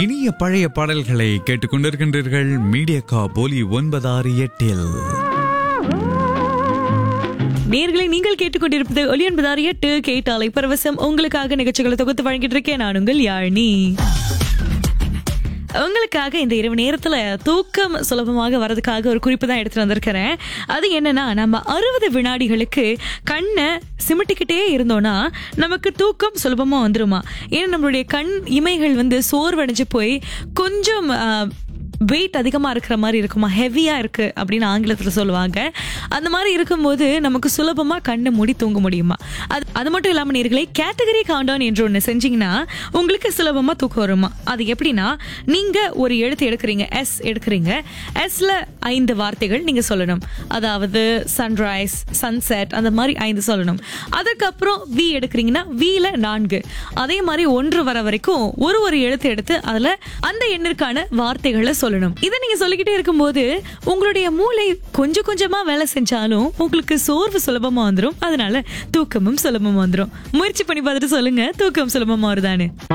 இனிய பழைய பாடல்களை கேட்டுக்கொண்டிருக்கின்றீர்கள் மீடியா போலி ஒன்பதாறு எட்டில் நேர்களை நீங்கள் கேட்டுக்கொண்டிருப்பது ஒலி என்பதார் எட்டு கேட்டாலை பரவசம் உங்களுக்காக நிகழ்ச்சிகளை தொகுத்து வழங்கிட்டு இருக்கேன் நான் உங்கள் யாழினி உங்களுக்காக இந்த இரவு நேரத்துல தூக்கம் சுலபமாக வரதுக்காக ஒரு குறிப்பு தான் எடுத்துட்டு வந்திருக்கிறேன் அது என்னன்னா நம்ம அறுபது வினாடிகளுக்கு கண்ணை சிமிட்டிக்கிட்டே இருந்தோம்னா நமக்கு தூக்கம் சுலபமா வந்துருமா ஏன்னா நம்மளுடைய கண் இமைகள் வந்து சோர்வடைஞ்சு போய் கொஞ்சம் வெயிட் அதிகமாக இருக்கிற மாதிரி இருக்குமா ஹெவியாக இருக்கு அப்படின்னு ஆங்கிலத்தில் சொல்லுவாங்க அந்த மாதிரி இருக்கும்போது நமக்கு சுலபமாக கண்ணை மூடி தூங்க முடியுமா அது அது மட்டும் இல்லாமல் நேர்களை கேட்டகரி கவுண்டவுன் என்று ஒன்று செஞ்சீங்கன்னா உங்களுக்கு சுலபமாக தூக்கம் வருமா அது எப்படின்னா நீங்கள் ஒரு எழுத்து எடுக்கிறீங்க எஸ் எடுக்கிறீங்க எஸ்ல ஐந்து வார்த்தைகள் நீங்கள் சொல்லணும் அதாவது சன்ரைஸ் சன்செட் அந்த மாதிரி ஐந்து சொல்லணும் அதுக்கப்புறம் வி எடுக்கிறீங்கன்னா வில நான்கு அதே மாதிரி ஒன்று வர வரைக்கும் ஒரு ஒரு எழுத்து எடுத்து அதில் அந்த எண்ணிற்கான வார்த்தைகளை சொல்லணும் இதை நீங்க சொல்லிக்கிட்டே இருக்கும்போது உங்களுடைய மூளை கொஞ்சம் கொஞ்சமா வேலை செஞ்சாலும் உங்களுக்கு சோர்வு சுலபமா வந்துடும் அதனால தூக்கமும் சுலபமா வந்துடும் முயற்சி பண்ணி பார்த்துட்டு சொல்லுங்க தூக்கம் சுலபமா வருதான்னு